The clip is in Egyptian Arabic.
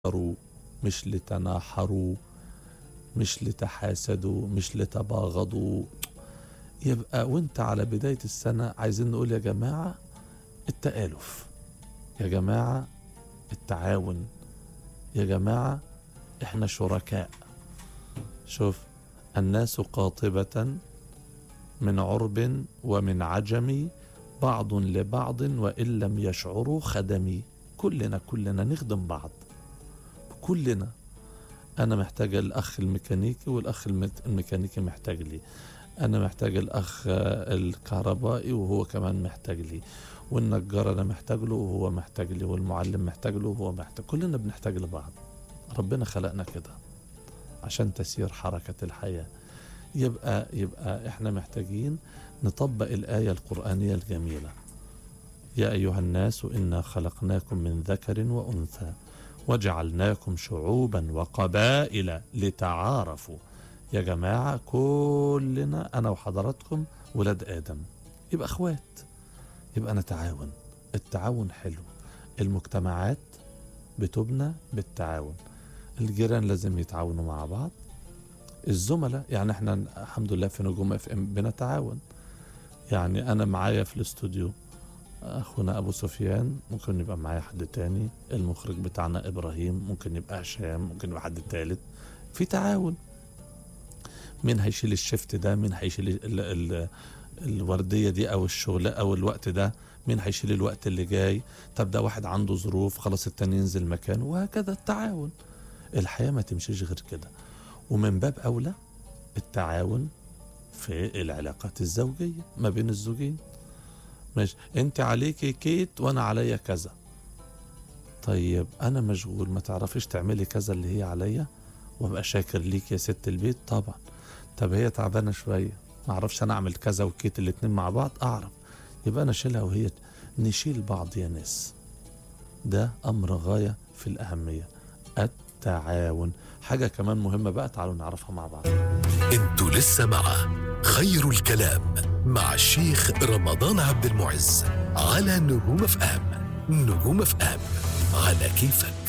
لتدابروا مش لتناحروا مش لتحاسدوا مش لتباغضوا يبقى وانت على بداية السنة عايزين نقول يا جماعة التآلف يا جماعة التعاون يا جماعة احنا شركاء شوف الناس قاطبة من عرب ومن عجم بعض لبعض وإن لم يشعروا خدمي كلنا كلنا نخدم بعض كلنا أنا محتاج الأخ الميكانيكي والأخ المت- الميكانيكي محتاج لي أنا محتاج الأخ آه، الكهربائي وهو كمان محتاج لي والنجار أنا محتاج له وهو محتاج لي والمعلم محتاج له وهو محتاج كلنا بنحتاج لبعض ربنا خلقنا كده عشان تسير حركة الحياة يبقى يبقى احنا محتاجين نطبق الآية القرآنية الجميلة يا أيها الناس إنا خلقناكم من ذكر وأنثى وجعلناكم شعوبا وقبائل لتعارفوا يا جماعة كلنا أنا وحضراتكم ولاد آدم يبقى أخوات يبقى نتعاون التعاون حلو المجتمعات بتبنى بالتعاون الجيران لازم يتعاونوا مع بعض الزملاء يعني احنا الحمد لله في نجوم اف ام بنتعاون يعني انا معايا في الاستوديو اخونا ابو سفيان ممكن يبقى معايا حد تاني المخرج بتاعنا ابراهيم ممكن يبقى هشام ممكن يبقى حد تالت في تعاون مين هيشيل الشفت ده مين هيشيل ال ال الورديه دي او الشغل او الوقت ده مين هيشيل الوقت اللي جاي طب ده واحد عنده ظروف خلاص التاني ينزل مكانه وهكذا التعاون الحياه ما تمشيش غير كده ومن باب اولى التعاون في العلاقات الزوجيه ما بين الزوجين ماشي انت عليكي كيت وانا عليا كذا طيب انا مشغول ما تعرفيش تعملي كذا اللي هي عليا وابقى شاكر ليك يا ست البيت طبعا طب هي تعبانه شويه ما اعرفش انا اعمل كذا وكيت الاتنين مع بعض اعرف يبقى انا اشيلها وهي نشيل بعض يا ناس ده امر غايه في الاهميه التعاون حاجه كمان مهمه بقى تعالوا نعرفها مع بعض انتوا لسه مع خير الكلام مع الشيخ رمضان عبد المعز على نجوم اف ام نجوم اف ام على كيفك